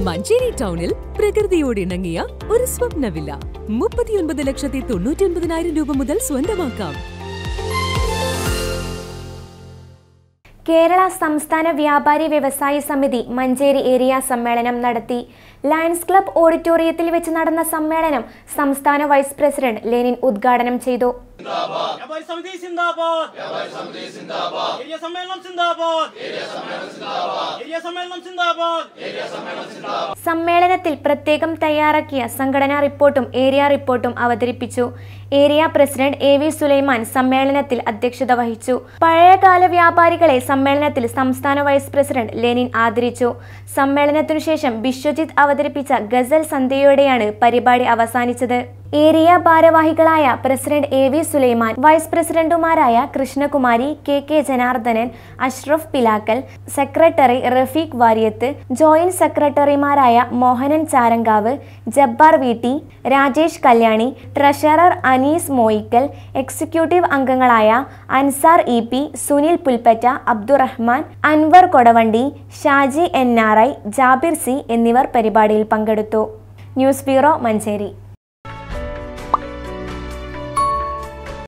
മഞ്ചേരി ടൗണിൽ പ്രകൃതിയോട് ഇണങ്ങിയ ഒരു സ്വപ്ന വില്ല മുപ്പത്തിയൊൻപത് ലക്ഷത്തി തൊണ്ണൂറ്റി ഒൻപതിനായിരം രൂപ മുതൽ സ്വന്തമാക്കാം കേരള സംസ്ഥാന വ്യാപാരി വ്യവസായി സമിതി മഞ്ചേരി ഏരിയ സമ്മേളനം നടത്തി ലയൺസ് ക്ലബ് ഓഡിറ്റോറിയത്തിൽ വെച്ച് നടന്ന സമ്മേളനം സംസ്ഥാന വൈസ് പ്രസിഡന്റ് ലെനിൻ ഉദ്ഘാടനം ചെയ്തു വ്യാപാരി സമിതി സിന്ദാബാദ് വ്യാപാരി സമിതി സിന്ദാബാദ് ഏരിയ സമ്മേളനം സിന്ദാബാദ് ഏരിയ സമ്മേളനം സിന്ദാബാദ് ഏരിയ സമ്മേളനം സിന്ദാബാദ് ഏരിയ സമ്മേളനം സിന്ദാബാദ് സമ്മേളനത്തിൽ പ്രത്യേകം തയ്യാറാക്കിയ സംഘടനാ റിപ്പോർട്ടും ഏരിയ റിപ്പോർട്ടും അവതരിപ്പിച്ചു area president A V Sulaiman സമ്മേളനത്തിൽ അധ്യക്ഷത വഹിച്ചു പഴയകാല വ്യാപാരികളെ സമ്മേളനത്തിൽ സംസ്ഥാന വൈസ് പ്രസിഡന്റ് ലെനിൻ ആദരിച്ചു സമ്മേളനത്തിനു ശേഷം ബിശ്വജിത്ത് അവതരിപ്പിച്ച ഗസൽ സന്ധ്യയോടെയാണ് പരിപാടി അവസാനിച്ചത് ഏരിയ ഭാരവാഹികളായ president A V Sulaiman vice പ്രസിഡന്റുമാരായ Krishnakumari K K Janardhanan Ashraf Pilakkal secretary Rafeeq Variyath joint സെക്രട്ടറിമാരായ Mohanan Charankavu Jabbar V T Rajesh Kalyani treasurer Anees Moyikkal executive അംഗങ്ങളായ Ansar E P Sunil Pulpatta Abdurahman Anwar Kodavandi Shaji N R I Jabir C എന്നിവർ പരിപാടിയിൽ പങ്കെടുത്തു ന്യൂസ് ബ്യൂറോ മഞ്ചേരി